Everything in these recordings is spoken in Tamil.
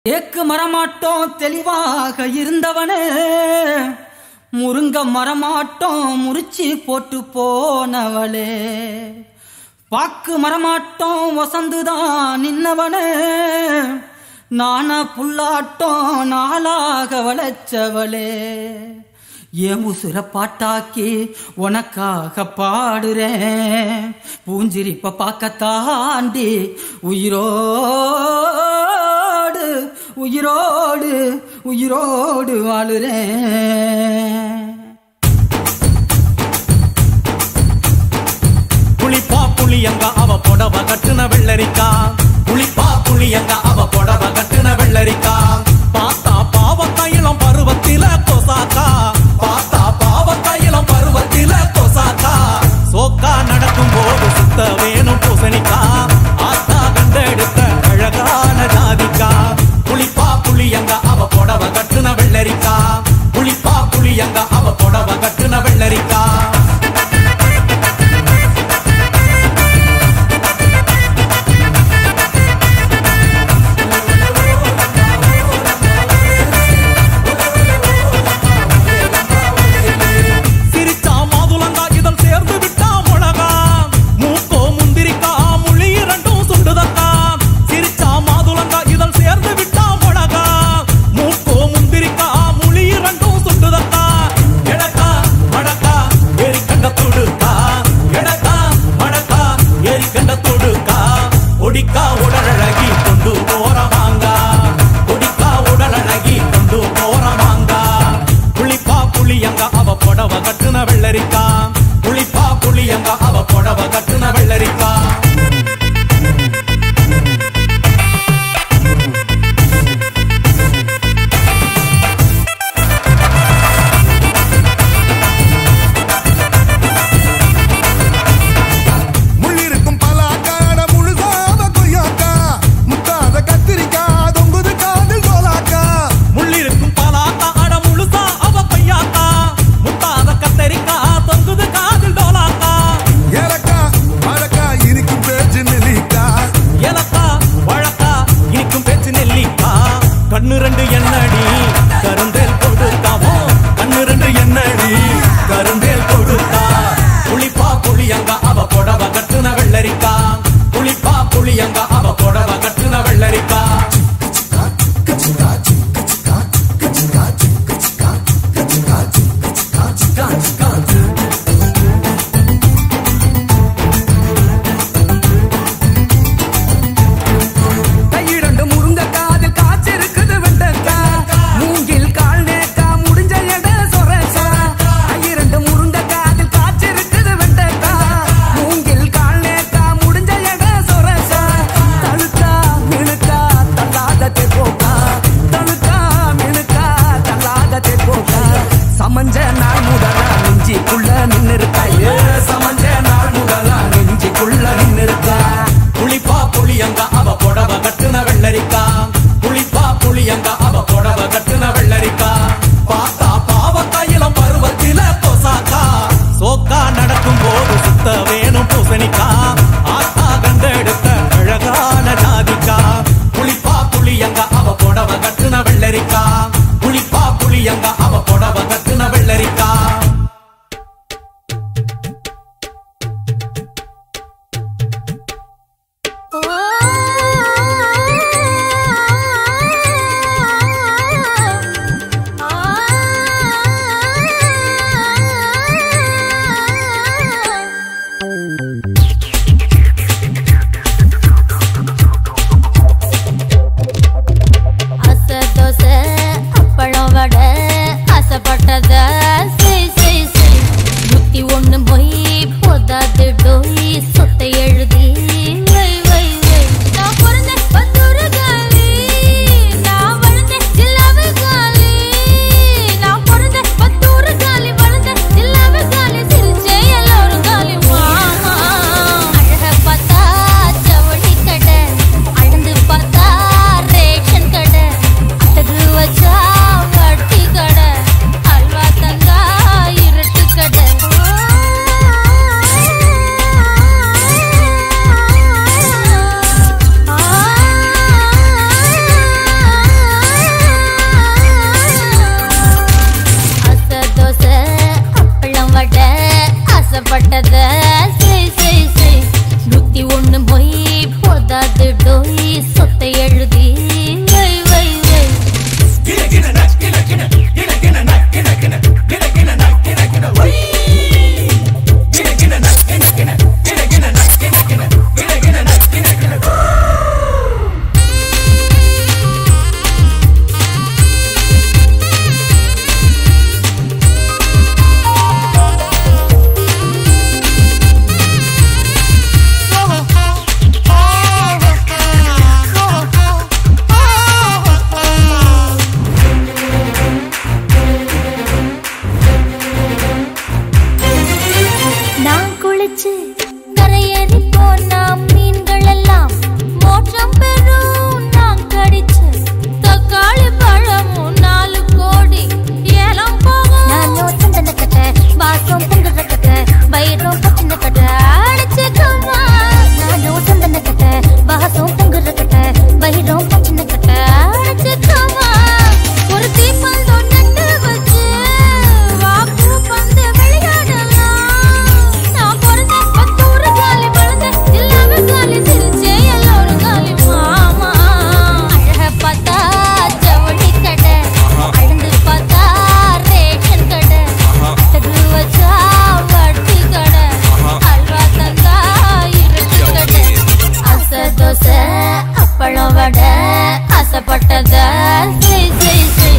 ஏக்கு மரமாட்டோம் தெளிவாக இருந்தவனே முருங்க மரமாட்டோம் முறிச்சி போட்டு போனவளே பாக்கு மரமாட்டோம் வசந்துதான் நின்னவனே நானா புல்லாட்டம் நாளாக வளைச்சவளே ஏன் உசுர பாட்டாக்கி உனக்காக பாடுறேன் பூஞ்சிரிப்ப பார்க்க தாண்டி உயிரோடு உயிரோடு உயிரோடு வாழுறேன் புளிப்பா புளியங்க அவ புடவ கட்டுன வெள்ளரிக்கா புளிப்பா புளியங்க அவ புடவ கட்டுன வெள்ளரிக்கா பார்த்தா பாவக்காயிலம் பருவத்தில கொசாக்கா பார்த்தா பாவக்காயிலம் பருவத்தில கொசாக்கா சோக்கா நடக்கும் போது சுத்த வேணும் பூசணிக்கா ஆத்தா கண்டெடுத்த அழகான ஜாதிக்கா புளிப்பா புளியங்க அவ புடவ கட்டுன வெள்ளரிக்கா புளிப்பா புளியங்க அவ புடவ கட்டுன வெள்ளரிக்கா சிரிச்சா மாதுளங்கா இதழ் சேர்ந்து விட்டா மிளகா மூக்கோ முந்திரிக்கா முள்ளி இரண்டும் சுண்டுதக்கா சிரிச்சா மாதுளங்கா இதழ் சேர்ந்து விட்டா மிளகா மூக்கோ முந்திரிக்கா முள்ளி இரண்டும் சுண்டுதக்கா எடக்கா மடக்கா ஏறி கண்ட துடுக்கா எடக்கா மடக்கா ஏறி கண்ட துடுக்கா ஒடிக்கா உடலழகி கொண்டு போறவாங்கா ஒடிக்கா உடலழகி கொண்டு போறவாங்கா புளிப்பா புளியங்க அவ புடவ கட்டுன வெள்ளரிக்கா புளிப்பா புளியங்க அவ புடவ கட்டுன வெள்ளரிக்கா முள்ளிருக்கும் பலாக்காட முழுசாத கொய்யாக்கா முத்தாத கத்திரிக்கா தொங்குது காதில் சோலாக்கா முள்ளிருக்கும் பலாக்கா அட முழுசா அவ பையாக்கா முத்தாத கத்தரிக்கா தொங்குது செய் செய் செய்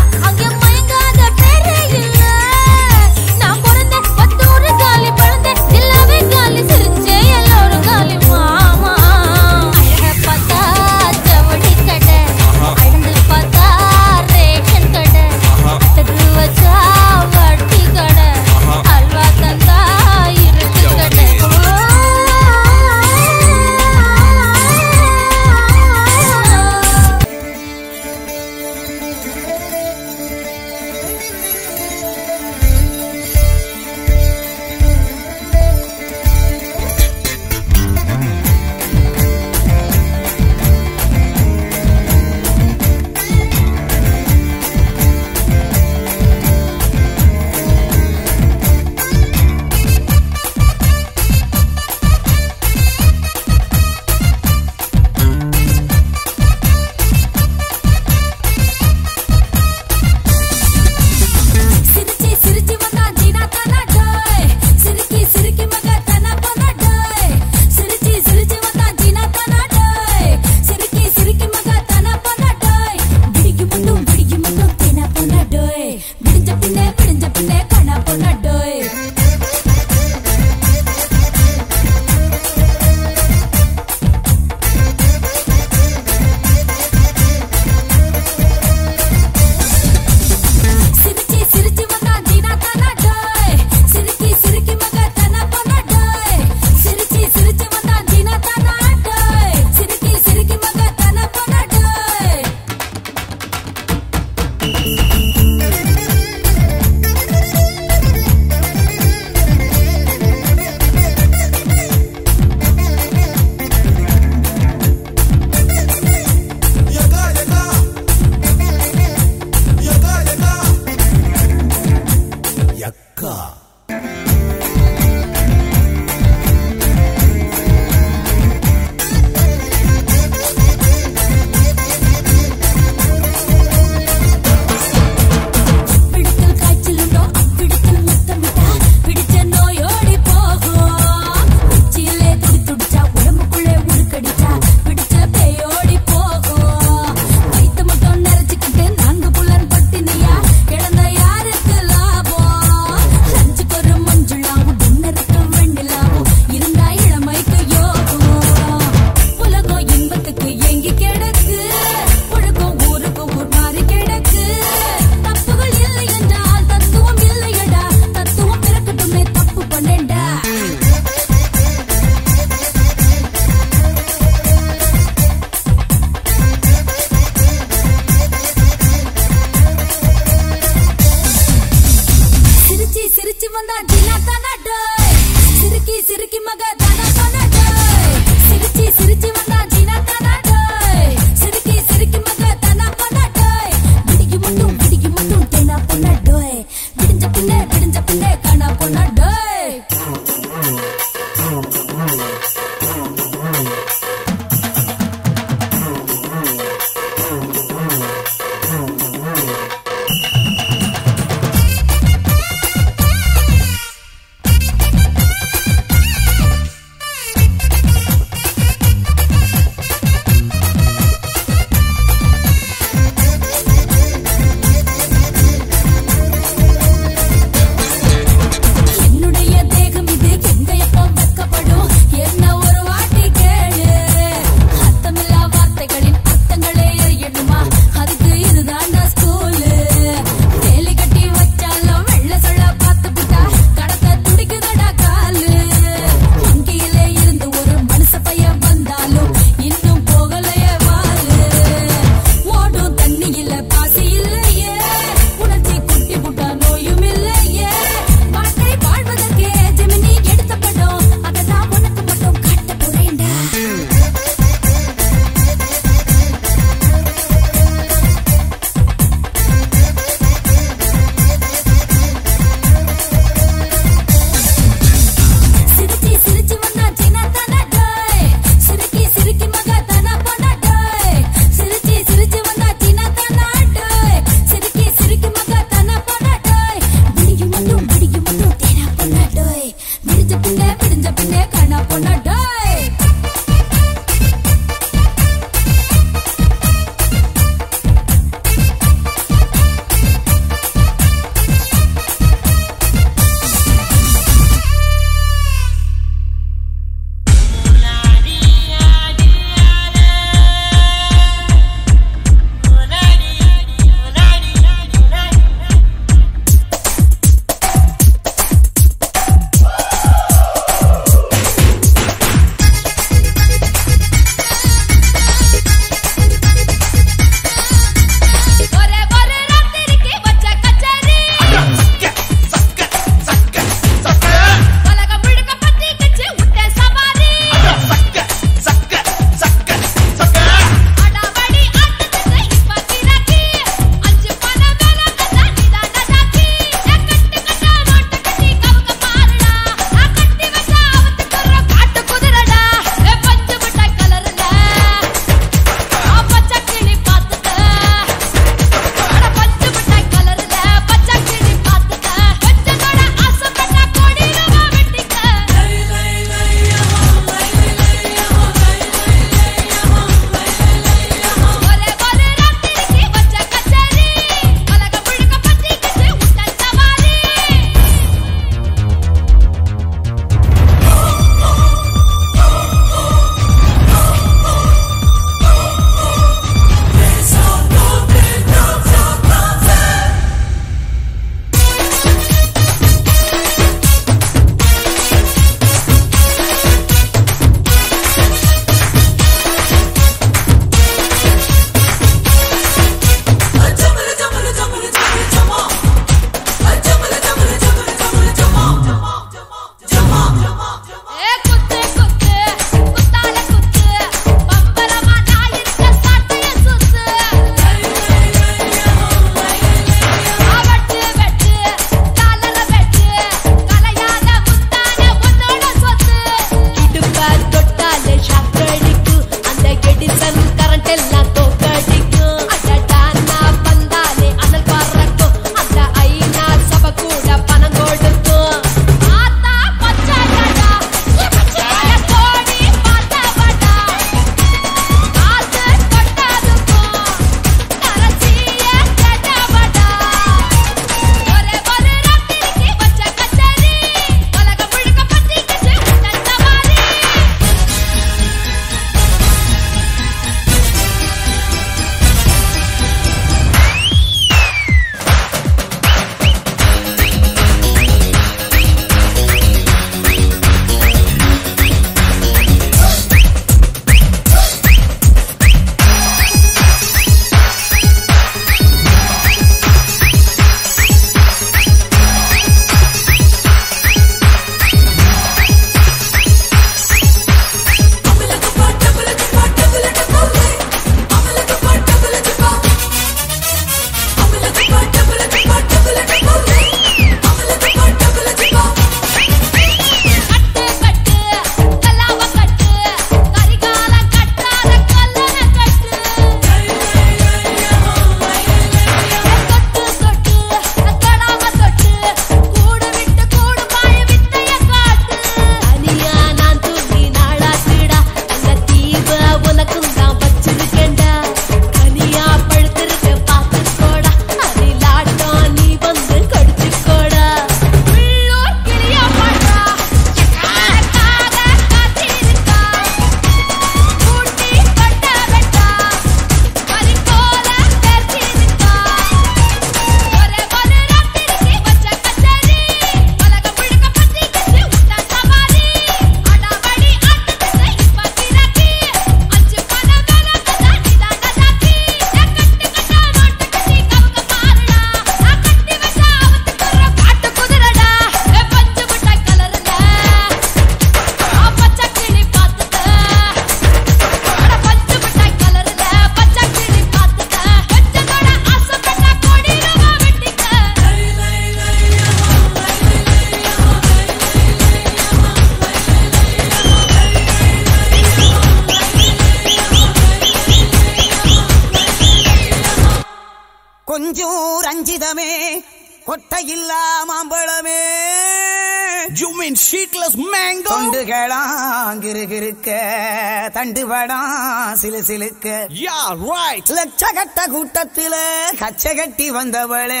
கொட்டையில்லா மாம்பழமே You mean sheetless mango? தொண்டுகளாங்கிருக்க தண்டு வடம் சிலு சிலுக்க Yeah, right. லட்சகட்ட கூட்டத்தில கச்ச கட்டி வந்தவளே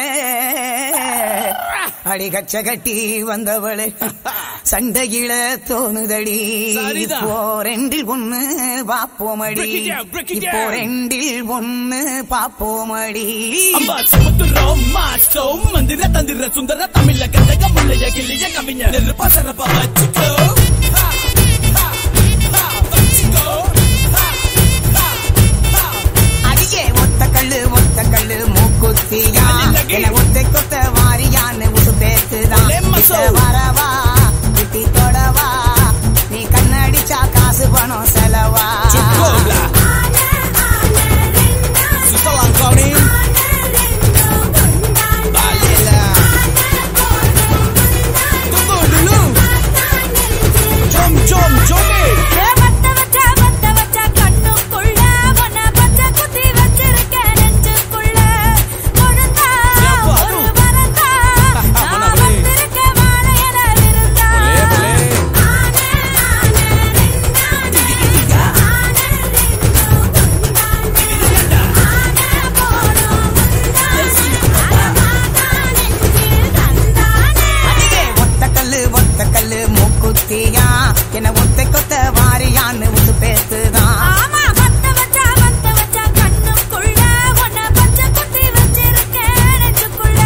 அடி கச்ச கட்டி வந்தவளே சண்டையில தோணுதடி சரிதான். இப்போ ரெண்டில் ஒண்ணு பாப்போமடி Break it down, break it இப்போ down. ரெண்டில் ஒண்ணு பாப்போமடி அம்மா சமுத்திரம் மாசம் மந்திர தந்திர சுந்தர தமிழ கந்தக முள்ளைய கிளிய கவிஞர் நெருப்பா சிறப்பா வச்சுக்கோ Ha, ha, ha, வச்சுக்கோ. Ha, ha, ha. அடியே ஒத்த கல்லு ஒத்த கல்லு மூக்குத்தியா அல்லகி. என ஒத்தை கொத்த வாரியான்னு உசு பேத்துதான் லெம்மசோ. கிட்ட வரவா கிட்டி தொடவா நீ கண்ணடிச்சா காசு பணம் செலவா சுக்கோங்களா. சுத்தலாம் கவுனி. பாலேல. துக்குடுலு. ஜோம், ஜோம், ஜோமே. வத்த வச்ச வத்த வச்ச கண்ணுக்குள்ள உன்னை பச்சை குத்தி வச்சிருக்கேன் நெஞ்சுக்குள்ள கொழுந்தா ஏப்பா, ஒரு அது? வரந்தா நான் பண்ண போய். வந்திருக்கேன் வாழையில விருந்தா பலே, பலே. அடியே ஒத்த கல்லு ஒத்த கல்லு மூக்குத்தியா என ஒத்தை கொத்த வாரியான்னு உசு பேத்துதான் ஆமா வத்த வச்ச வத்த வச்ச கண்ணுக்குள்ள உன்னை பச்சை குத்தி வச்சிருக்கேன் நெஞ்சுக்குள்ள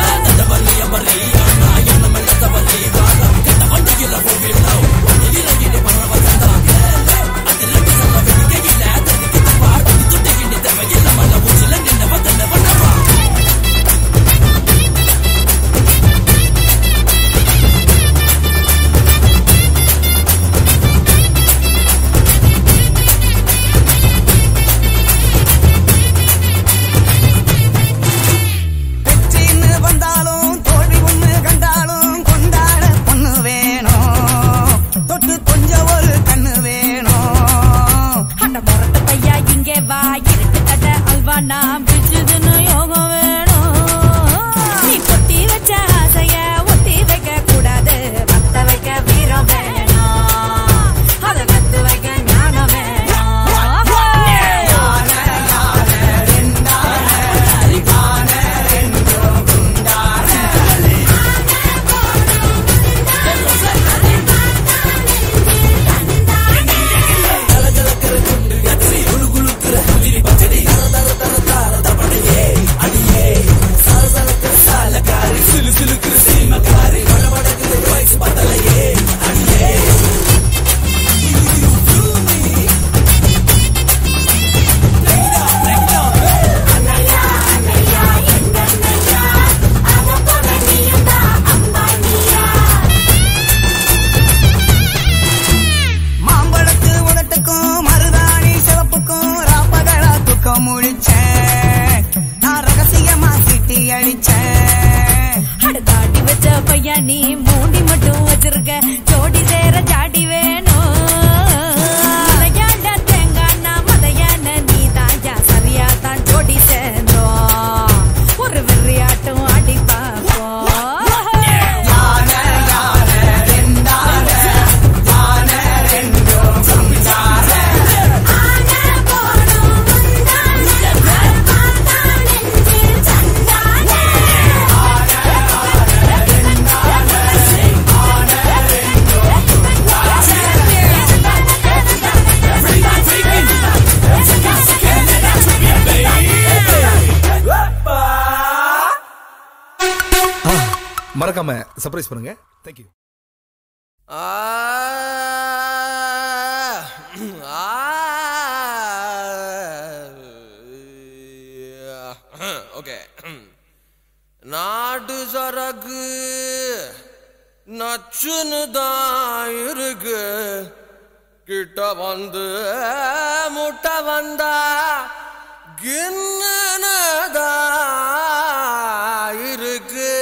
வெற்றின்னு வந்தாலும் தோல்வி ஒண்ணு கண்டாலும் கொண்டாட பொண்ணு வேணும் தொட்டு கொஞ்சம் ஒரு கண்ணு வேணும் அட மொரட்டு பையா இங்கே வா இருக்கு கடை அல்வா நான் பிச்சுதுன்னு யோகம் வேணும் நீ கொட்டி வச்ச ஆசைய ஒத்தி வைக்க கூடாது வத்த வைக்க வீரம் வேணும் அதை கத்து வைக்க ஞானம் வேணும் மாம்பழத்து உதட்டுக்கும் மருதாணி சிவப்புக்கும் ராப்பகலா துக்கம் முழிச்சேன் நான் ரகசியமா சிட்டி அழிச்சேன் அடுத்தாட்டி வச்ச பையா நீ மூடி மட்டும் வச்சிருக்க ஜோடி சேர ஜாடி வேணும் மலையாண்ட தேங்காய் மதையான நீ தாயா சரியா தான் ஜோடி சேர்ந்தோம் ஒரு வெறியாட்டம் ஆடி பார்ப்போம் மறக்காம சர்ப்ரைஸ் பண்ணுங்க தேங்க்யூ ஓகே நாடு சரக்கு நச்சுன்னு தான் இருக்கு கிட்ட வந்து முட்டை வந்தா கின்னு இருக்கு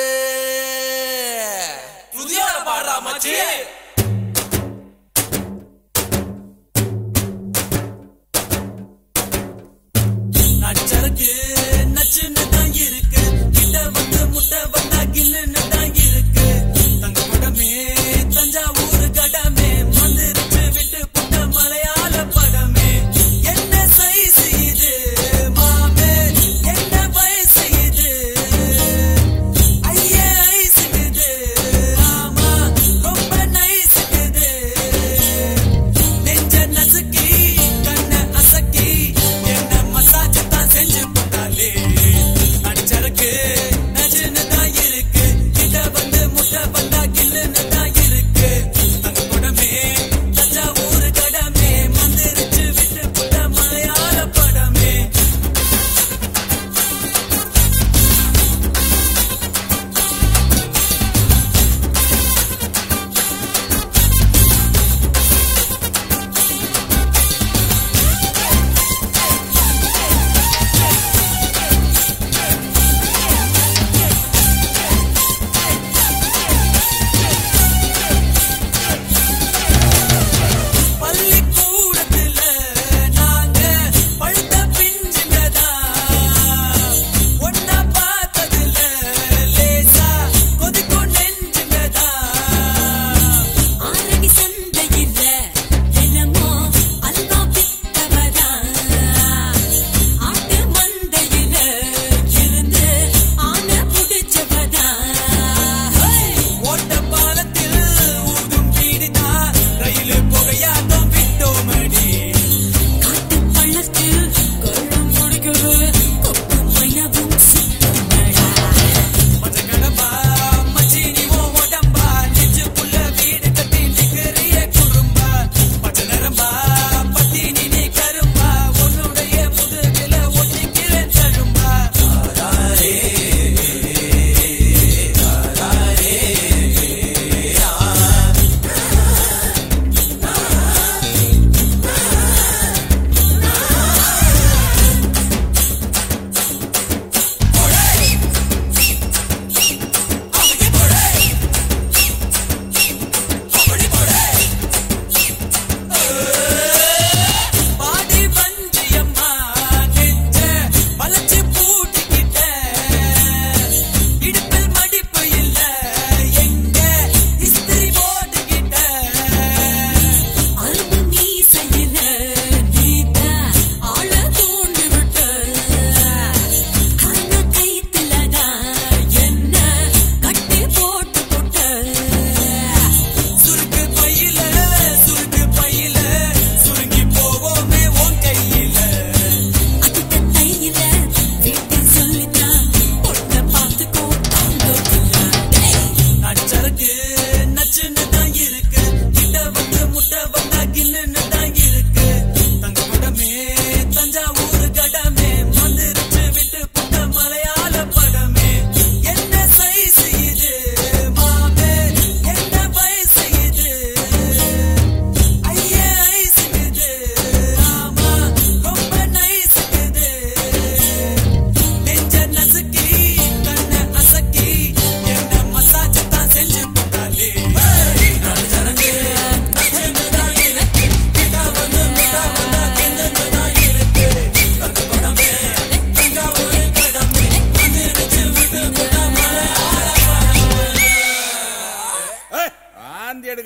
புதிய பாடுறா மச்சி நச்சருக்கு நச்சுன்னு தான் இருக்கு கிட்ட வந்து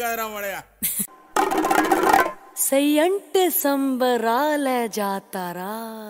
இருக்காதுடா மழையா సయ్యంటే సంబరాల జాతారా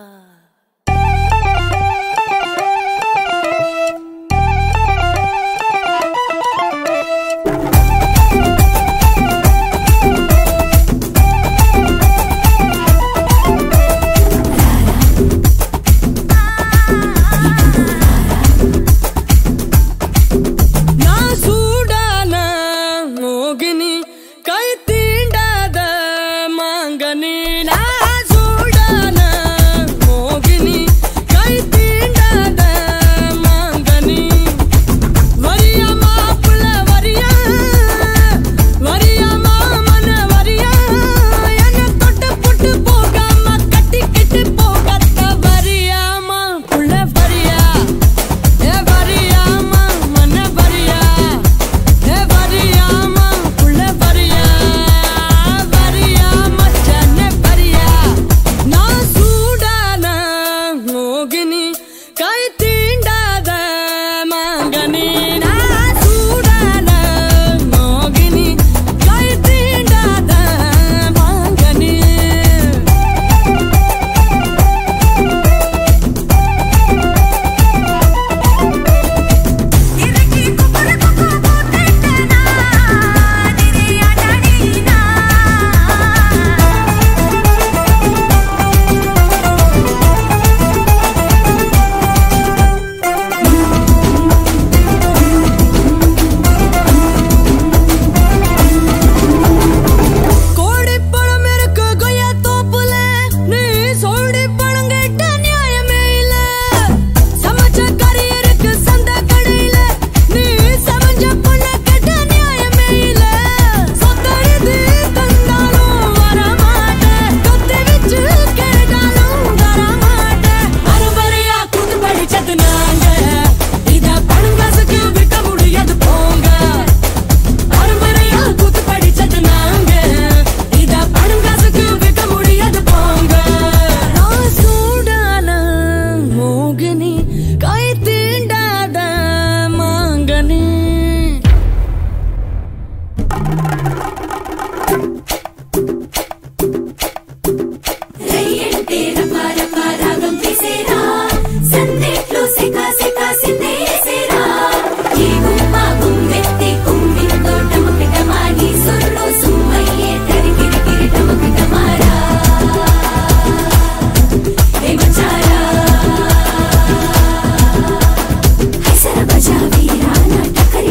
నా చూడాన మోగిని కై తీండాద మాంగని నా చూడాన మోగిని కై తీండాద మాంగని వరియా మాపుల వరియా వరియా మామన వరియా ఎన్న தொட்டு புட்டு போகாம கட்டிக்கிட்டு போகத்த வரியாமா புள்ள வரியா ஏ வரியாமா மன வரியா ஏ வரியாமா புள்ள வரியா வரியாமா ஜன வரியா நான் சூடான மோகினி கை தீண்டாத மாங்கனி நான் சூடான மோகினி கை தீண்டாத மாங்கனி கோடி பணம் இருக்கு கொய்யா தோப்புல நீ சோடி பணம் கேட்ட நியாயமே இல்ல சமைச்ச கறி இருக்கு சந்த கடையில நீ சமைஞ்ச பொண்ண கேட்ட நியாயமே இல்ல சொத்தடிது தந்தாலும் வரமாட்டேன் கொத்தி வச்சு கேட்டாலும் தரமாட்டேன் அறுபறையா கூத்து படிச்சது நாங்க இத பணம் காசுக்கு விற்க முடியாது போங்க அருமறையா கூத்து படிச்சது நாங்க இத பணம் காசுக்கு விற்க முடியாது போங்க நான் சூடான மோகினி கை தீண்டாத மாங்கனி బజా వీరా నాటకరి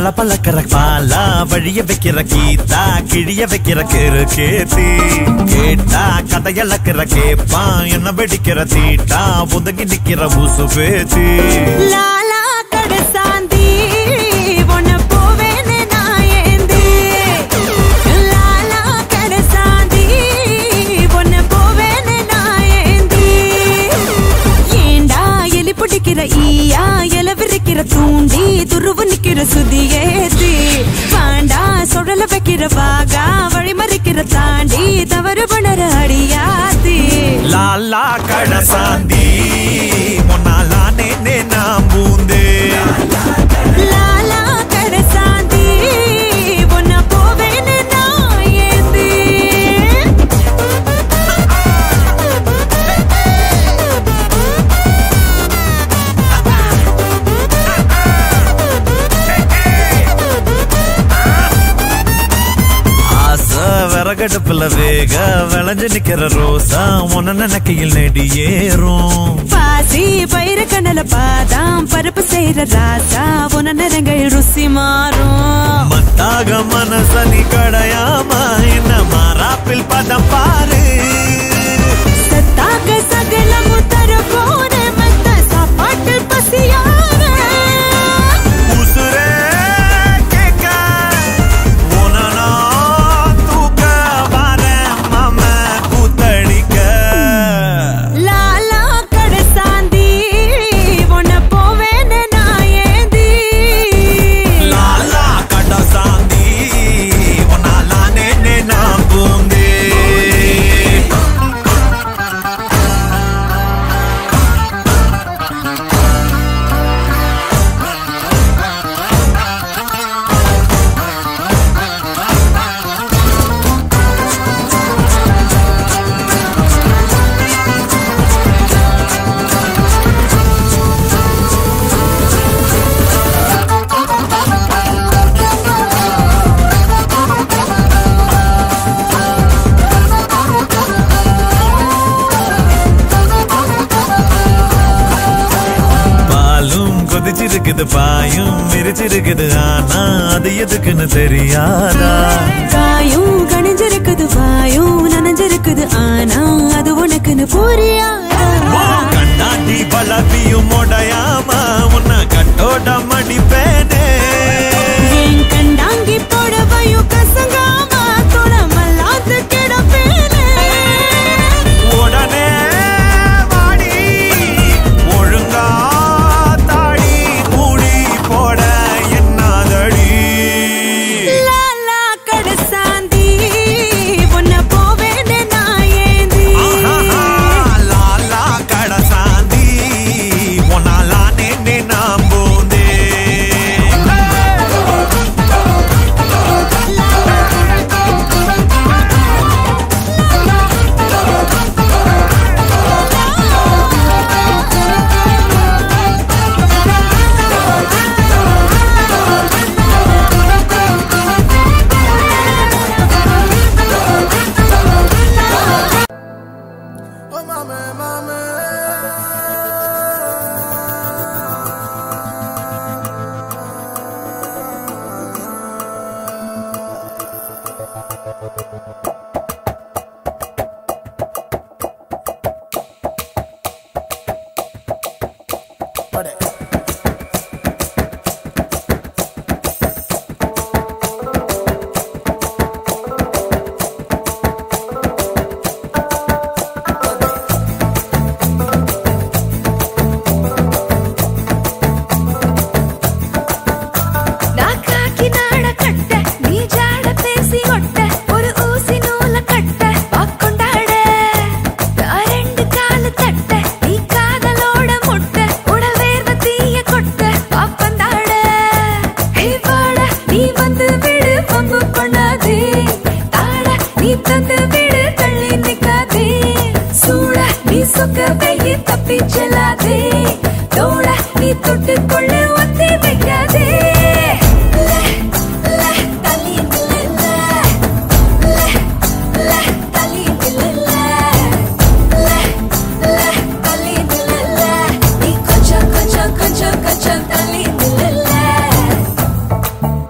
பல பழக்கிற பாலா வழிய வைக்கிற கீதா கிழிய வைக்கிற கிரு கேத்தி கேட்டா கதையளக்கிற கேப்பா என்ன வெடிக்கிற தீட்டா ஒதுங்கி நிக்கிற ஊசு பேத்தி லாலா கடசாந்தி உன்னை போவேன்னு நான் ஏந்தி லாலா கடசாந்தி உன்னை போவேன்னு நான் ஏந்தி ஏண்டா எலி பிடிக்கிற ஈயா எல விரிக்கிற தூண்டி துருவு நிக்கிற சுதி ஏத்தி வாண்டா சுடல வைக்கிற வாகா வழி மறிக்கிற தாண்டி தவறு பண்ணற அடியாத்தி லாலா கடசாந்தி முன்னாலானே நே நாம் பூந்தே லாலா கடசாந்தி உன்னை போவேன்னு நான் ஏந்தி ஆசை விறகடுப்புல வேக விளைஞ்சு நிக்கிற ரோசா உன்ன நினைக்கையில் நெடி ஏறும் பாசி பயிர கண்ணல பாதாம் பருப்பு செய்யற ராசா உன நிறங்கள் ருசி மாறும் மத்தாக மனசனி கடையாம என்ன மாறாப்பில் பதம் பாரு சத்தாக சகலமும் தர போன மத்த சாப்பாட்டு பசியாக உசுரே கேட்க உன்னை நான் தூக்க வரேன் மாம கூத்தடிக்க லாலா கடசாந்தி உன்னை போவேன்னு நான் ஏந்தி லாலா கடசாந்தி உன்னாலானே நே நாம் பூந்தே பாலும் கொதிச்சிருக்குது பாயும் மிரிச்சிருக்குது ஆனா அது எதுக்குன்னு தெரியாதா காயும் கணிஞ்சிருக்குது வாயும் நனைஞ்சிருக்குது ஆனா அது உனக்குன்னு புரியாதா கண்ணாடி பலவியும் உடையாம உன்னை கட்டோட மடிப்பேனே என் கண்டாங்கி புடவையும் கசங்காம குளமல்லாது கிடப்பேனே உடனே வாடி ஒழுங்கா தாடி மூடி போட என்னாதடி லாலா கடசாந்தி உன்னை போவேன்னு நான் ஏந்தி ஆஹாஹா, லாலா கடசாந்தி உன்னாலானே நே நாம் பூந்தே நான் காக்கி நாட கட்ட நீ ஜாட பேசி ஒட்ட ஒரு ஊசி நூல கட்ட வாக்கொண்டாட நான் ரெண்டு காலு தட்ட நீ காதலோட முட்ட உடல் வேர்வ தீய கொட்ட பாப்பந்தாட வாட நீ வந்து விடு பம்பு பண்ணாதே தாட நீ தந்து விடு தள்ளி நிக்காதே சூட நீ சொக்க வெயி தப்பி செல்லாதே தோட நீ தொட்டு கொள்ளு ஒத்தி வைக்காதே ல, ல, தள்ளி நில்லுல. ல, ல, தள்ளி நில்லுல. ல, ல, தள்ளி நில்லுல. நீ கொஞ்சம் கொஞ்சம் கொஞ்சம் கொஞ்சம் தள்ளி நில்லுல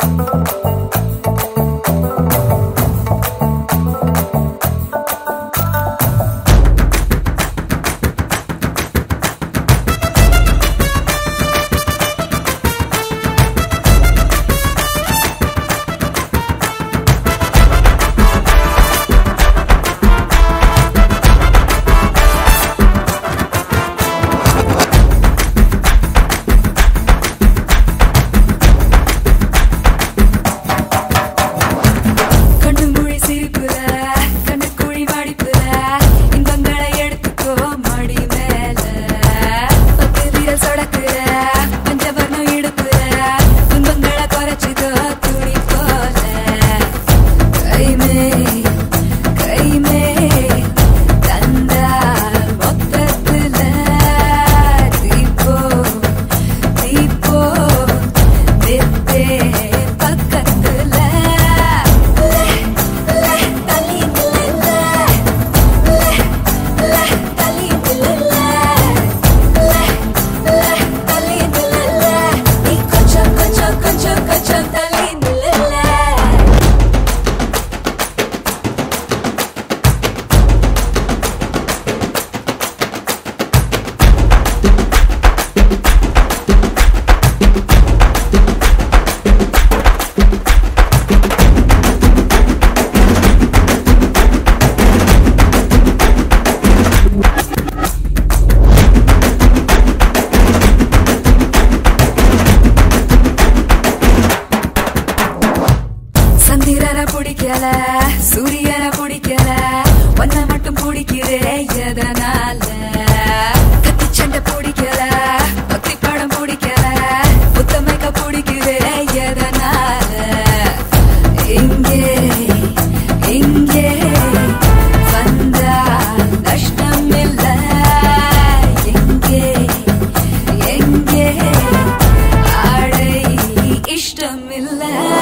பிடிக்குது எதனால கத்தி சண்டை பிடிக்கல பக்தி படம் பிடிக்கல புத்தமைக்க பிடிக்குது எதனால இங்கே இங்கே வந்தா நஷ்டம் இல்ல எங்கே எங்கே ஆடை இஷ்டம் இல்ல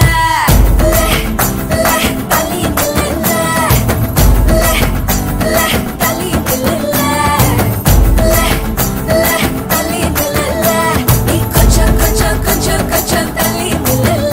தலி இல்ல தலி இல்ல தலி இல்ல நீ கொஞ்சம் கொஞ்சம் கொஞ்சம் கொஞ்சம் தலி இல்ல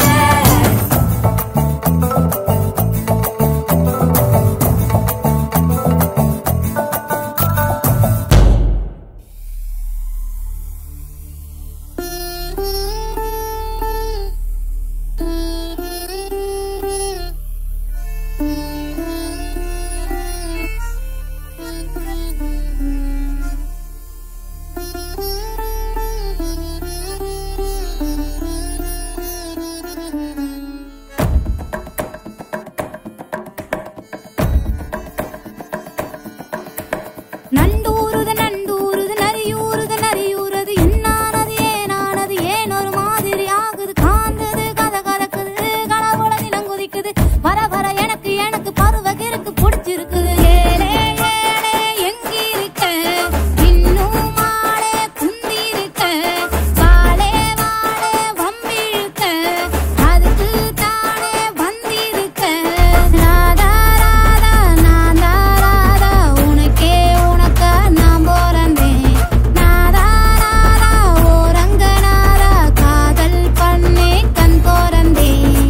நண்டூருது நண்டூருது நரியூருது நரியூருது என்னானது ஏனானது ஏன் ஒரு மாதிரி ஆகுது காந்தது கத கதக்குது கனவுல நிலம் குதிக்குது வர வர எனக்கு எனக்கு பருவ கிறுக்கு பிடிச்சிருக்குது ஏலே ஏலே எங்கிருக்க இன்னும் மாலே குந்திருக்க வாழே வாழே வம்பிழுக்க அதுக்கு தானே வந்திருக்க ராதா ராதா நாதா ராதா உனக்கே உனக்கா நான் போறந்தேன் நாதா நாதா ஓரங்க நாதா காதல் பண்ணே கண் போறந்தேன்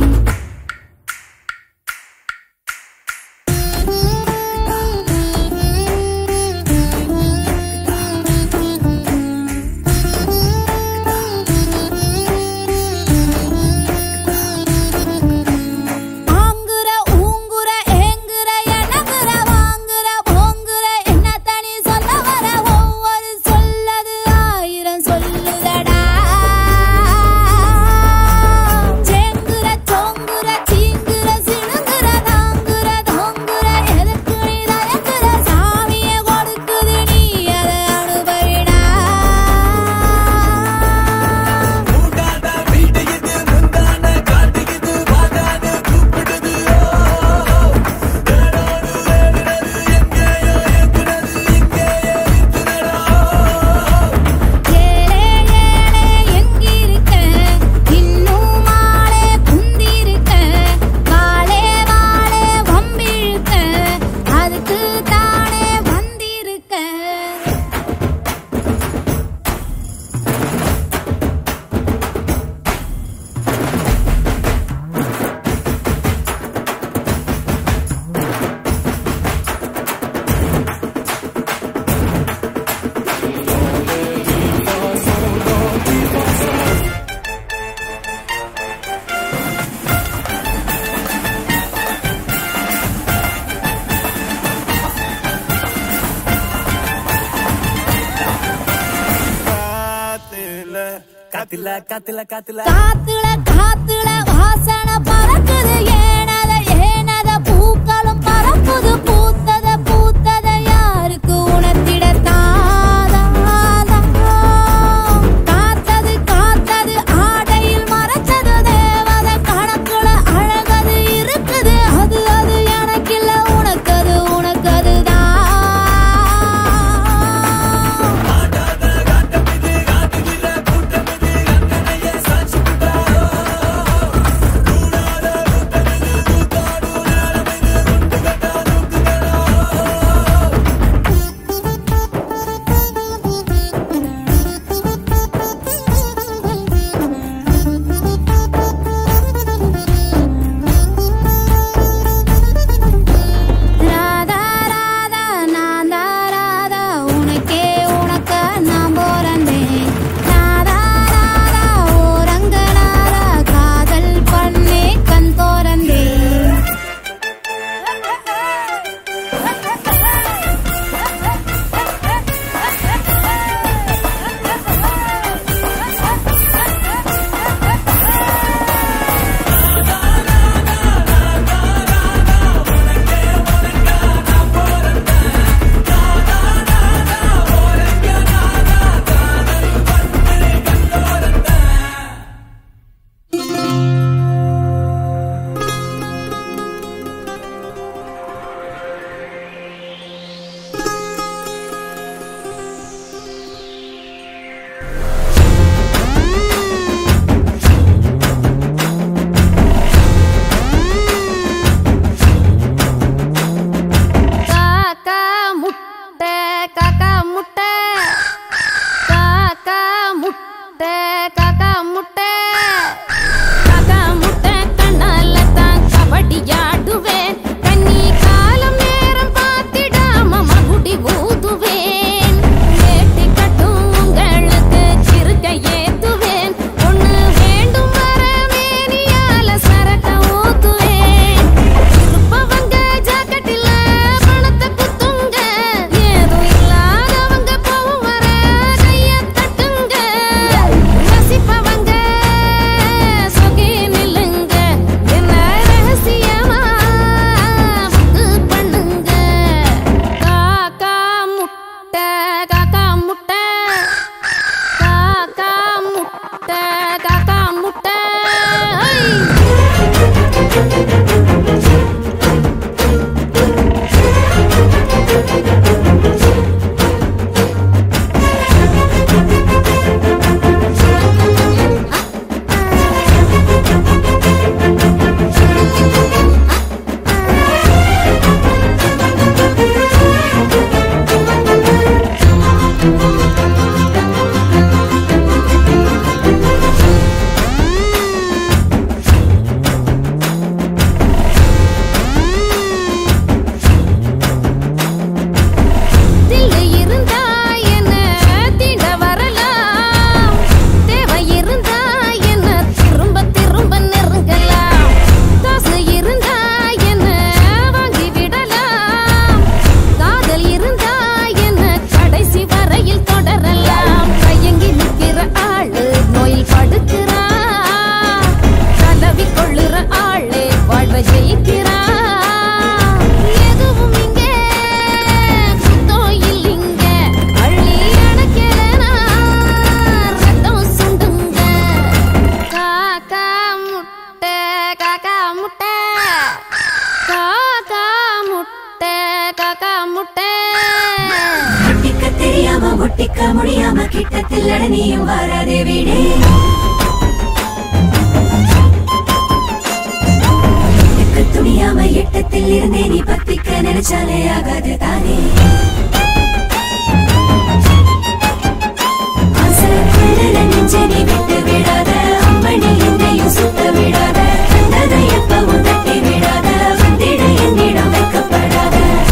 ஆங்குற ஊங்குற ஏங்குற எனங்குற வாங்குற போங்குற என்ன தனி சொல்ல வர ஒவ்வொரு சொல்லது ஆயிரம் சொல்லுதடா சேங்குற சோங்குற சீங்குற சிணுங்குற தாங்குற தோங்குற எதுக்கு நீ தயங்குற சாமிய கொடுக்குது நீ அதை அனுபவிடா ஏலே ஏலே எங்கிருக்க இன்னும் மாலே குந்திருக்க வாழே வாழே வம்பிழுக்க அதுக்கு தானே வந்திருக்க காத்துல காத்துல காத்துல காத்துல காத்துல வாசனை பறக்குது ஏனத ஏனத பூக்களும் பறக்குது பூத்தத பூத்தத யாருக்கு உணர்த்திடத்தாதா காத்தது காத்தது ஆடையில் மறைச்சது தேவத கணக்குல அழகது இருக்குது அது அது எனக்கில்ல உனக்கது உனக்கதுதான் காட்டுது காக்கா முட்டை ஒட்டிக்க தெரியாம ஒட்டிக்க முடியாம கிட்டத்தில் நீயும் வராதே வீடே எட்டுக்கு துணியாம எட்டத்தில் இருந்தே நீ பத்திக்க நினைச்சாலே ஆகாது தானே ஆசை கல்லற நெஞ்சை நீ விட்டு விடாத அம்மணி என்னையும் சுத்த விடாத கண்டதை எப்பவும் தட்டி விடாத வந்திட என்னிடம் வைக்கப்படாத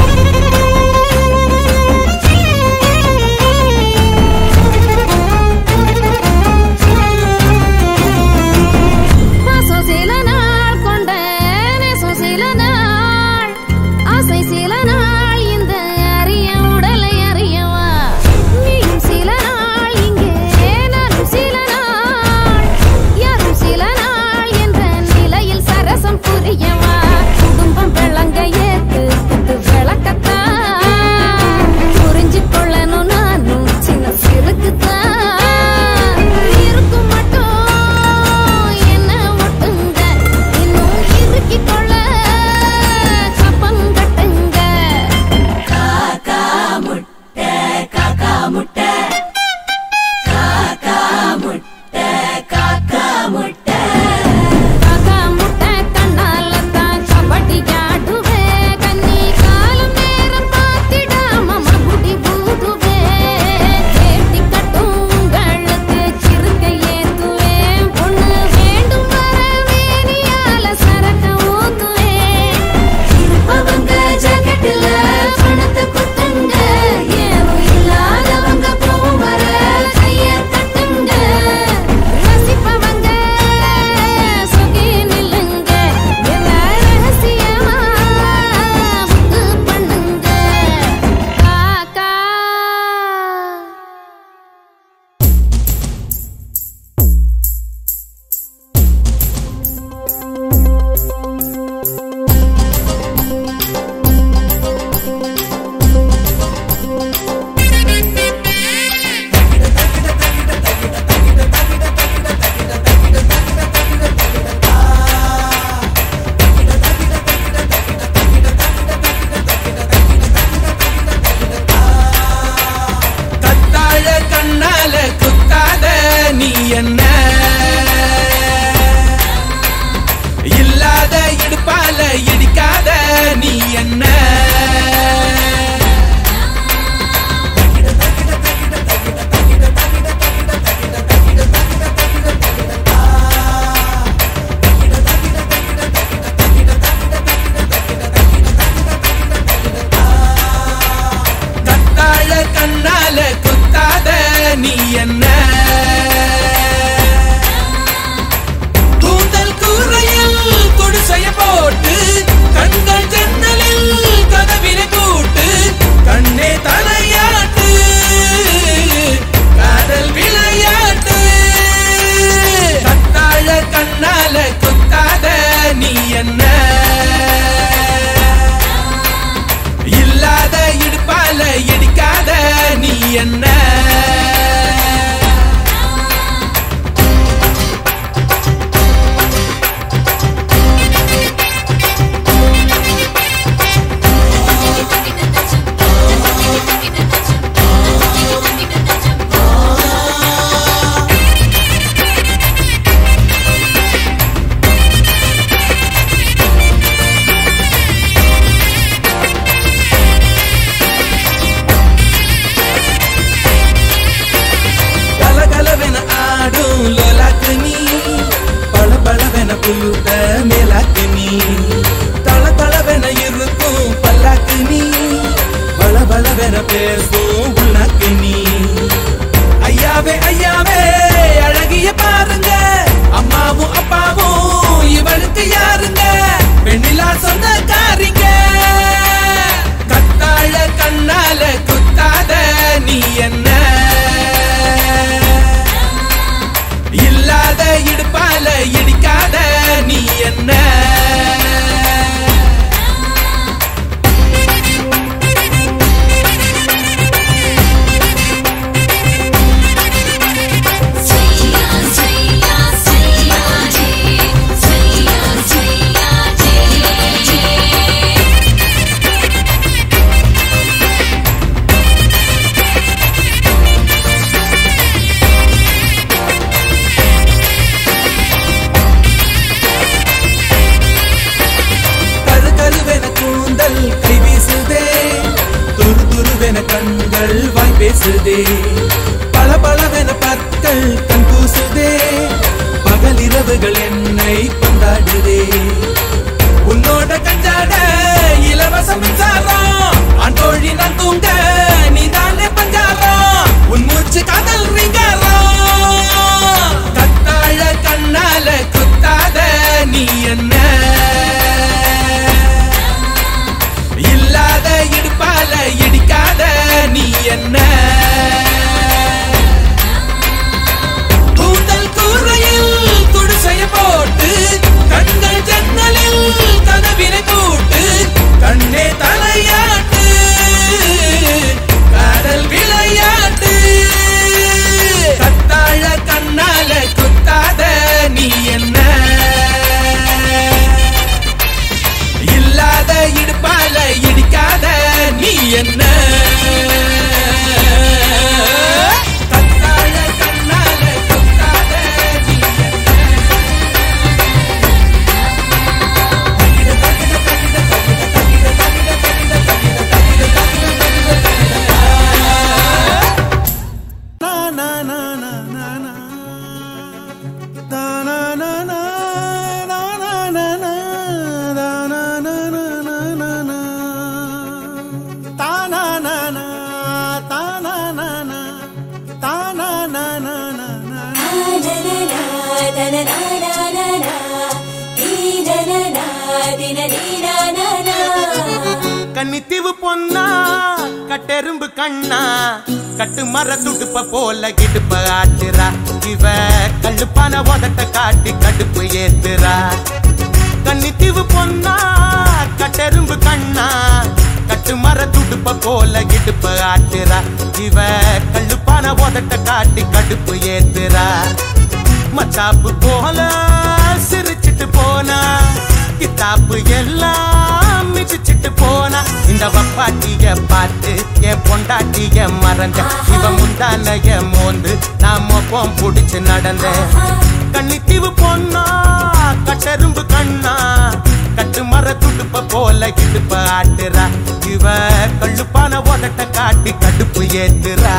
மாசம் சில நாள் கொண்ட நேசம் சில நாள் ஆசை சில நாள் இந்த அரிய உடலை அறியவா நீயும் சில நாள் இங்கே நானும் சில நாள் யாரும் சில நாள் என்ற நிலையில் சரசம் புரியவா குடும்பம் விளங்க ஏத்து குத்து விளக்கத்தான் புரிஞ்சு கொள்ளணும் நானும் சின்ன சிறுக்குத்தான் இருக்கும் மட்டும் என்ன ஒட்டுங்க இன்னும் இறுக்கிக் கொள்ள கப்பங்கட்டுங்க காக்கா முட்டை காக்கா முட்டை காக்கா முட்டை காக்கா முட்டை காக்கா முட்டை கண்ணால தான் கபடி ஆடுவே கன்னி காலம் நேரம் பார்த்திடாம மகுடி பூதுவே கேட்டி கட்டும் உங்களுக்கு சிறுக்க ஏத்துவேன் பொண்ணு வேண்டும் வர வேணியால சரக்க ஊத்துவேன் இருப்பவங்க ஜாக்கெட்டுல பணத்தை குத்துங்க ஏதும் இல்லாதவங்க போகும் வர கைய தட்டுங்க ரசிப்பவங்க சொகி நில்லுங்க என்ன ரகசியமா புக்கு பண்ணுங்க காக்கா கத்தாழ கண்ணால குத்தாத நீ என்ன இல்லாத இடுப்பால இடிக்காத நீ என்ன கத்தாழ கண்ணால குத்தாத நீ என்ன கூந்தல் கூரையில் குடிசைய போட்டு கண்கள் ஜன்னலில் கதவினை கூட்டு கண்ணே தலையாட்டு காதல் விளையாட்டு கத்தாழ கண்ணால குத்தாத நீ என்ன இல்லாத இடுப்பால இடிக்காத நீ என்ன கலகலவென ஆடும் லோலாக்கு நீ பளபளவென புழுத்த மேலாக்கு நீ தளதளவென இருக்கும் பல்லாக்கு நீ பளபளவென பேசும் உள்ளாக்கு நீ ஐயாவே ஐயாவே அழகிய பாருங்க அம்மாவும் அப்பாவும் இவளுக்கு யாருங்க வெண்ணிலா சொந்தக்காரிங்க கத்தாழ கண்ணால குத்தாத நீ என்ன இல்லாத இடுப்பால இடிக்காத நீ என்ன செய்யா செய்யா செய்யா ஜே செய்யா செய்யா ஜே ஜே பளபளவென கண்கள் வாய் பேசுதே பளபளவென பற்கள் கண் கூசுதே பகலிரவுகள் என்னை கொண்டாடுதே உன்னோட கஞ்சாட இலவச மின்சாரம் அன்றோழி நான் தூங்க நீதானே பஞ்சாரம் உன் மூச்சு காதல் ரிங்காரம் கத்தாழ கண்ணால குத்தாத நீ என்ன இல்லாத இடுப்பால இடிக்காத நீ என்ன கூந்தல் கூரையில் குடிசைய போட்டு கண்கள் ஜன்னலில் கதவினை கூட்டு கண்ணே தலையாட்டு கடல் விளையாட்டு கத்தாழ கண்ணால குத்தாத நீ என்ன இல்லாத இடுப்பால இடிக்காத நீ என்ன கத்தாழ கண்ணால குத்தாத நீ என்ன கன்னித்தீவு பொன்னா கட்டெரும்பு கண்ணா கட்டு மர துடுப்ப போல கிடுப்ப ஆட்டுறா இவ கல்லுப்பான உதட்ட காட்டி கடுப்பு ஏத்துறா கன்னித்தீவு பொன்னா கட்டெரும்பு கண்ணா கட்டு மர துடுப்ப போல கிடுப்ப ஆட்டுறா இவ கல்லுப்பான உதட்ட காட்டி கடுப்பு ஏத்துறா மத்தாப்பு போல சிரிச்சிட்டு போனா கித்தாப்பு எல்லாம் மிதிச்சிட்டு போனா இந்த வப்பாட்டிய பார்த்து என் பொண்டாட்டிய மறந்த இவ முந்தானைய மோந்து நான் மொப்பம் புடிச்சு நடந்தேன் கன்னித்தீவு பொண்ணா கட்டெரும்பு கண்ணா கட்டு மர துடுப்ப போல இடுப்ப ஆட்டுறா இவ கள்ளுப்பான உதட்ட காட்டி கடுப்பு ஏத்துறா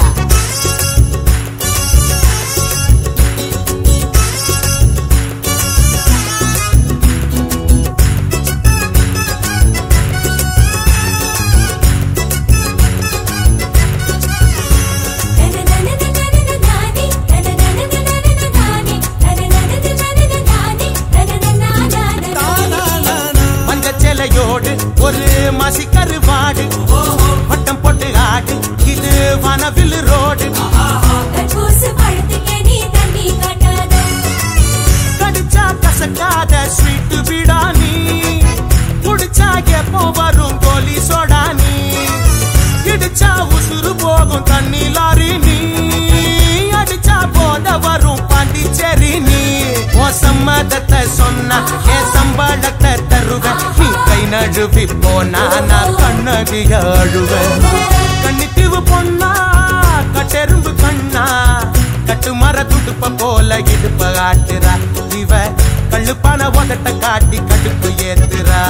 மஞ்ச சேலையோடு ஒரு மசி கருவாடு வட்டம் போட்டு ஆடு இது வனவில் ரோடு கடிச்சா கசக்காத ஸ்வீட் பிடானி குடிச்சா எப்போ வரும் கோலி சோடா நீ இடிச்சா உசுறு போகும் தண்ணி லாரி நீ அடிச்சா போத வரும் பாண்டிச்சேரி நீ உன் சம்மதத்தை சொன்னா என் சம்பளத்தை தருவேன் நீ கை நழுவி போனா நான் கண்ணகிய அழுவேன் கண்ணித்தீவு பொண்ணா கட்டெரும்பு கண்ணா கட்டு மர துடுப்ப போல இடுப்ப ஆட்டுறா இவ கள்ளுப்பான உதட்ட காட்டி கடுப்பு ஏத்துறா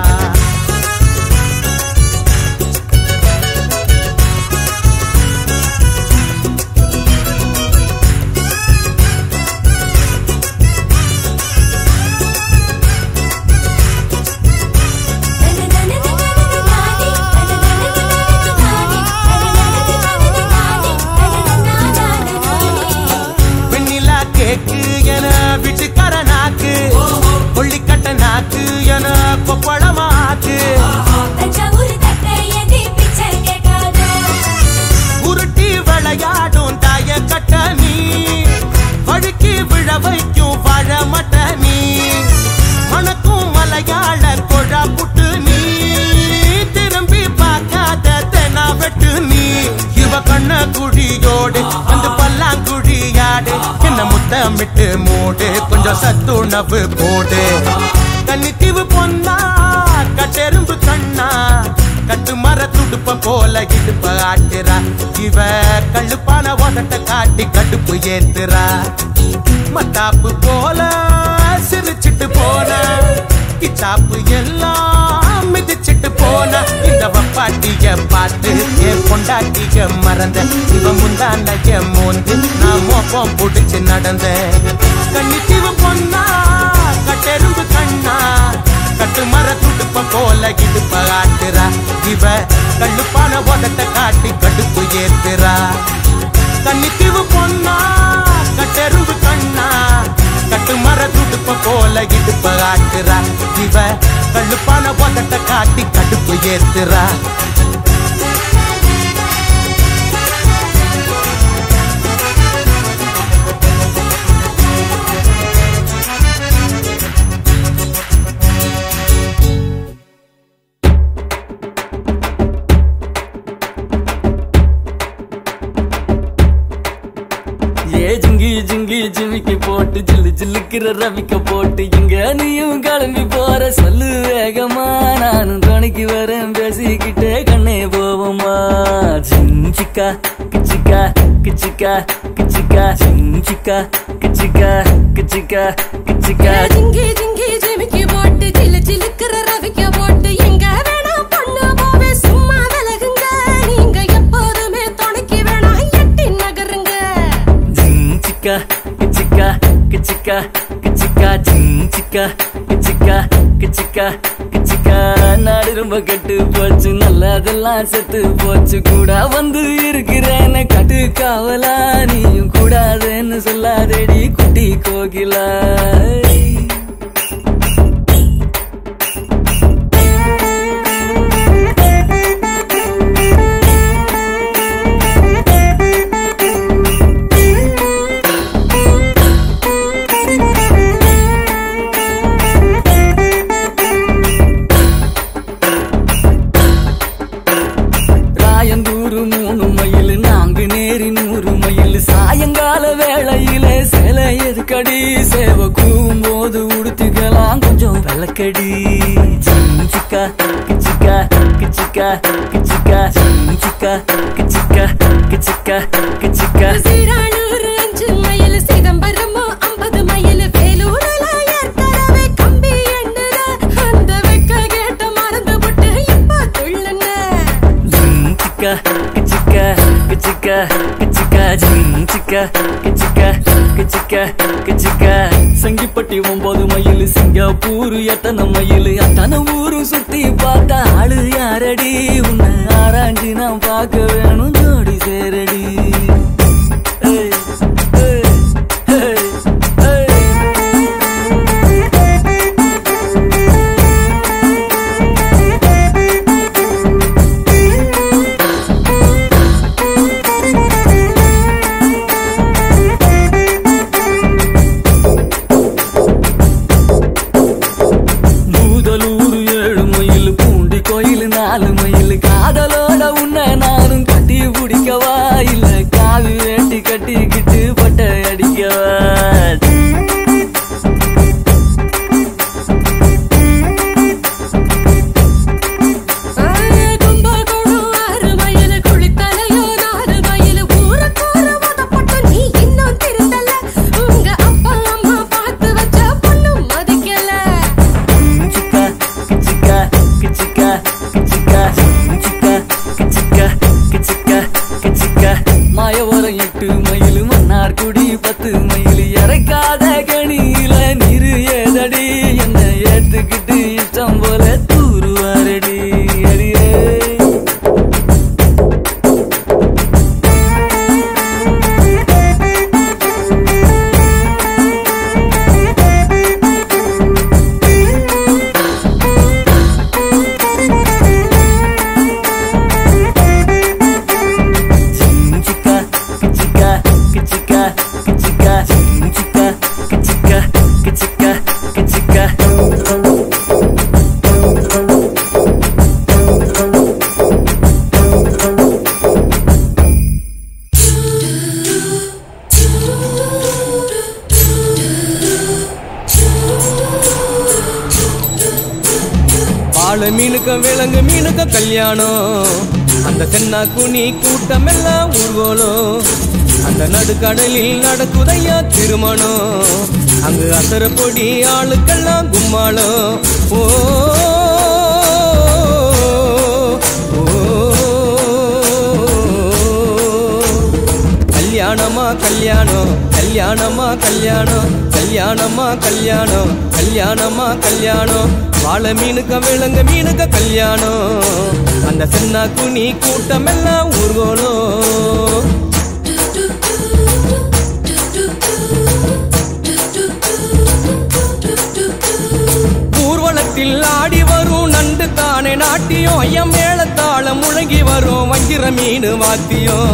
வெண்ணிலா கேக்கு என வீட்டுக்கார நாக்கு கொள்ளிக்கட்ட நாக்கு என கொப்பளமாக்கு உருட்டி விளையாடும் தாய கட்ட நீ வழுக்கி விழ வைக்கும் வாழ மட்ட நீ மணக்கும் மலையாள கொழா புட்டு நீ திரும்பி பார்க்காத தெனா வெட்டு நீ இவ கண்ண குழியோடு அந்த பல்லாங்குழியாடு என்ன முத்தமிட்டு மூடு கொஞ்சம் சத்துணவு போடு கன்னித்தீவு பொன்னா கட்டெரும்பு கண்ணா கட்டு மர துடுப்ப போல இடுப்ப ஆட்டுறா இவ கள்ளுப்பான உதட்ட காட்டி கடுப்பு ஏத்துறா மத்தாப்பு போல சிரிச்சிட்டு போன கிச்சாப்பு எல்லாம் மிதிச்சிட்டு போனா இந்த வப்பாட்டிய பார்த்து என் பொண்டாட்டிய மறந்த இவ முந்தாண்டைய மோந்து நான் மோப்பம் புடிச்சு நடந்தேன் கண்ணித்தீவு பொண்ணா கட்டெரும்பு கண்ணா கட்டு மர துடுப்ப போல இடுப்ப ஆட்டுறா இவ கண்ணுப்பான உதட்ட காட்டி கடுப்பு ஏத்துறா கண்ணித்தீவு பொண்ணா கட்டெரும்பு கண்ணா கட்டு மர துடுப்ப போல இடுப்ப ஆட்டுறா இவ கண்ணுப்பான உதட்ட காட்டி கடுப்பு ஏத்துறா ஏ ஜிங்கி ஜிங்கி ஜிமிக்கி போட்டு ஜில்லு ஜில்லுக்கிற ரவிக்க போட்டு இங்க நீயும் கிளம்பி போற சொல்லு வேகமா நானும் துணைக்கு வரேன் பேசிக்கிட்டே கண்ணே போவோமா ஜிஞ்சிக்கா கிச்சிக்கா கிச்சிக்கா கிச்சிக்கா ஜிஞ்சிக்கா கிச்சிக்கா கிச்சிக்கா கிச்சிக்கா ஜிங்கி ஜிங்கி ஜிமிக்கி போட்டு ஜிலு ஜிலுக்குற ரவிக்க போட்டு எங்க வேணா பொண்ணு போவே சும்மா விலகுங்க நீங்க எப்போதுமே துணைக்கு வேணா எட்டி நகருங்க ஜிஞ்சிக்கா கிச்சிக்கா கிச்சிக்கா கிச்சிக்கா ஜிஞ்சிக்கா கிச்சிக்கா கிச்சிக்கா கிச்சிக்கா நாடு ரொம்ப கெட்டு போச்சு நல்லதெல்லாம் செத்து போச்சு கூட வந்து இருக்கிறேன்னு கட்டு காவலா நீயும் கூடாதுன்னு சொல்லாதேடி குட்டி கோகிலா ராயந்தூரு மூணு மைல் நான்கு நேரி நூறு மைல் சாயங்கால வேளையில சில எதுக்கடி சேவ கூவும் போது உடுத்திக்கலாம் கொஞ்சம் விளக்கடி சிக்கா கிச்சிக்கா கிச்சிக்கா கிச்சிக்கா சிக்கா கிச்சிக்கா கிச்சிக்கா கிச்சிக்கா சீரானூர் அஞ்சு மைல் சிதம்பரமோ ஐம்பது மைல் வேலூர்ல ஏற்கனவே கம்பி எண்ணுற அந்த வெக்க கேட்ட மறந்து விட்டு இப்ப துள்ளுன கிச்சிக்கா கிச்சிக்கா கிச்சிக்கா கிச்சிக்கா ஜிஞ்சிக்கா கிச்சிக்கா கிச்சிக்கா கிச்சிக்கா சங்கிப்பட்டி ஒன்பது மைல் சிங்கப்பூர் எத்தனை மைல் அத்தனை ஊரும் சுத்தி பார்த்தா ஆளு யாரடி உன்னை ஆராய்ஞ்சு நான் பார்க்க வேணும் ஜோடி சேரடி ஏய், ஏய், ஏய், ஏய். பூதலூர் ஏழு மைல் பூண்டி கோயில் நாலு மைல் காதலோட உன்னை நானும் கட்டி பிடிக்கவா இல்ல காவி வேட்டி கட்டிக்கிட்டு பட்டை அடிக்கவா கும்பகோணம் ஆறு மைல் குளித்தலையோ நாலு மைல் ஊருக்கூற உதப்பட்டு நீ இன்னும் திருந்தல உங்க அப்பா அம்மா பார்த்து வச்ச பொண்ணு மதிக்கல கிச்சிக்கா கிச்சிக்கா கிச்சிக்கா கிச்சிக்கா கிச்சிக்கா கிச்சிக்கா கிச்சிக்கா கிச்சிக்கா மாயவரம் எட்டு மைல் மன்னார்குடி பத்து மைல் இறக்காத கணியில நீரு ஏதடி என்ன ஏத்துக்கிட்டு இஷ்டம் போல தூருவாரடி அடியே கிச்சிக்கா கிச்சிக்கா கிச்சிக்கா கிச்சிக்கா கிச்சிக்கா கிச்சிக்கா கிச்சிக்கா கிச்சிக்கா வாழை மீனுக்கும் விலங்கு மீனுக்கும் கல்யாணம் அந்த தென்னா குனி கூட்டம் எல்லாம் ஊர்வலம் அந்த நடுக்கடலில் நடக்குதையா திருமணம் அங்கு அசர பொடி ஆளுக்கெல்லாம் கும்மாளம் ஓ கல்யாணமா கல்யாணம் கல்யாணமா கல்யாணம் கல்யாணமா கல்யாணம் கல்யாணமா கல்யாணம் வாழை மீனுக்க விலங்க மீனுக்க கல்யாணம் அந்த சின்ன குனி கூட்டம் எல்லாம் ஊர்கோலம் ஊர்வலத்தில் ஆடி வரும் நண்டு தானே நாட்டியம் ஐயம் மேளத்தாளம் முழங்கி வரும் வஞ்சிர மீன் வாத்தியம்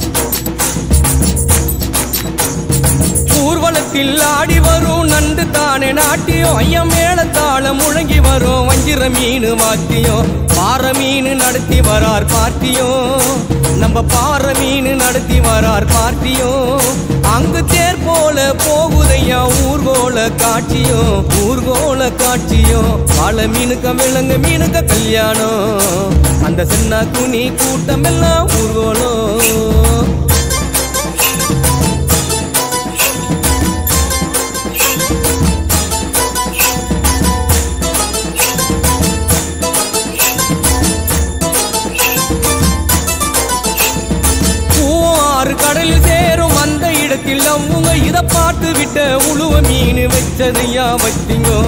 ஊர்வலத்தில் ஆடி வரும் நண்டு தானே நாட்டியம் ஐயம் மேளத்தாளம் முழங்கி வரும் வஞ்சிர மீன் வாத்தியம் பாற மீன் நடத்தி வரார் பார்ட்டியும் நம்ம பாற மீன் நடத்தி வரார் பார்ட்டியும் அங்கு தேர் போல போகுதையா ஊர்கோல காட்சியும் ஊர்கோல காட்சியும் வாழை மீனுக்க விலங்கு மீனுக்க கல்யாணம் அந்த சின்ன குனி கூட்டம் எல்லாம் ஊர்கோலம் ஆறு கடலில் சேரும் அந்த இடத்தில் அவங்க இத பார்த்து விட்ட உழுவ மீன் வச்சதையா வச்சிங்கோ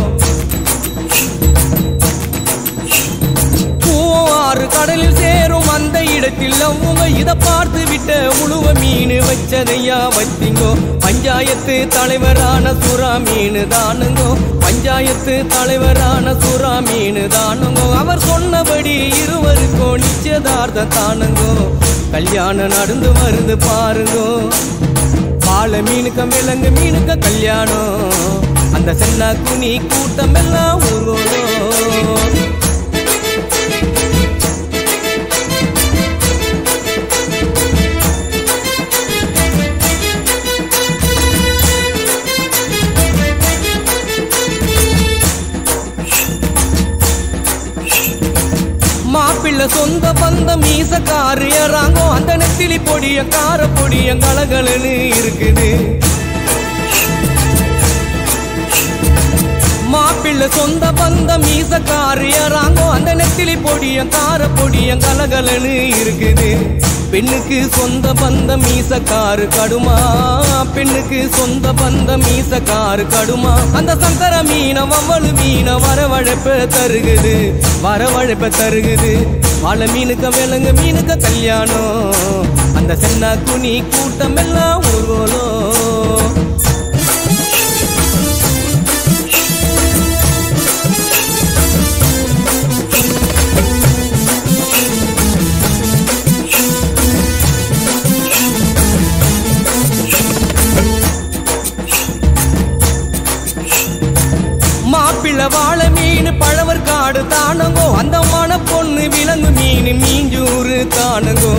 ஆறு கடலில் சேரும் அந்த இடத்தில் அவங்க இத பார்த்து விட்ட உழுவ மீன் வச்சதையா வச்சிங்கோ பஞ்சாயத்து தலைவரான சுறா மீன் தானுங்கோ பஞ்சாயத்து தலைவரான சுறா மீன் தானுங்கோ அவர் சொன்னபடி இருவருக்கும் நிச்சயதார்த்தம் தானுங்கோ கல்யாணம் நடந்து வருது பாருங்கோ பாலை மீனுக்க விலங்கு மீனுக்க கல்யாணம் அந்த சென்னா குனி கூட்டம் எல்லாம் ஊர்வலம் மாப்பிள்ள சொந்த பந்த மீசக்காரு ஏறாங்கோ அந்த நெத்திலி பொடிய கார பொடிய கலகலன்னு இருக்குது மாப்பிள்ள சொந்த பந்த மீசக்காரு ஏறாங்கோ அந்த நெத்திலி பொடிய கார பொடிய கலகலன்னு இருக்குது பெண்ணுக்கு சொந்த பந்த மீசக்காரு கடுமா பெண்ணுக்கு சொந்த பந்த மீசக்காரு கடுமா அந்த சங்கர மீன வவ்வளு மீன வரவழைப்ப தருகுது வரவழைப்ப தருகுது வாழை மீனுக்க விலங்கு மீனுக்க கல்யாணம் அந்த சென்னா குனி கூட்டம் எல்லாம் ஊர்வலம் மாப்பிள்ள வாழை மீன் பழவர் காடு தானுங்கோ அந்த மன பொண்ணு விலங்கு மீன் மீஞ்சூறு தானுங்கோ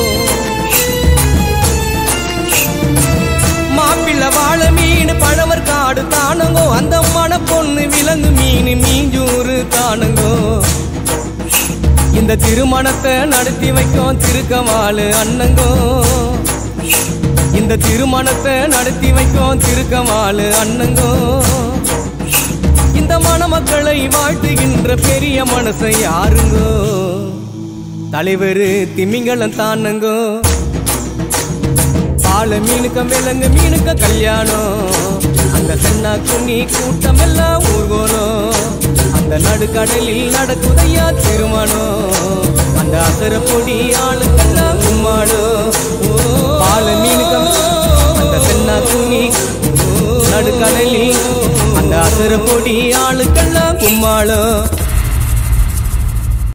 மாப்பிள்ள வாழை மீன் பழவர் காடு தானுங்கோ அந்த மன பொண்ணு விலங்கு மீன் மீஞ்சூறு தானுங்கோ இந்த திருமணத்தை நடத்தி வைக்கும் திருக்கமாலு அண்ணங்கோ இந்த திருமணத்தை நடத்தி வைக்கும் திருக்கமாலு அண்ணங்கோ இந்த மணமக்களை வாழ்த்துகின்ற பெரிய மனசை யாருங்கோ தலைவர் திமிங்கலம் தானுங்கோ பால மீனுக்க விலங்கு மீனுக்க கல்யாணம் அந்த சென்னா குனி கூட்டம் எல்லாம் ஊர்கோலம் அந்த நடுக்கடலில் நடக்குதையா திருமணம் அந்த அசர பொடி ஆளுக்கெல்லாம் கும்மாடும் பால மீனுக்க அந்த சென்னா குனி நடுக்கடலில் அந்த அசர பொடி ஆளுக்கெல்லாம் கும்மாளம்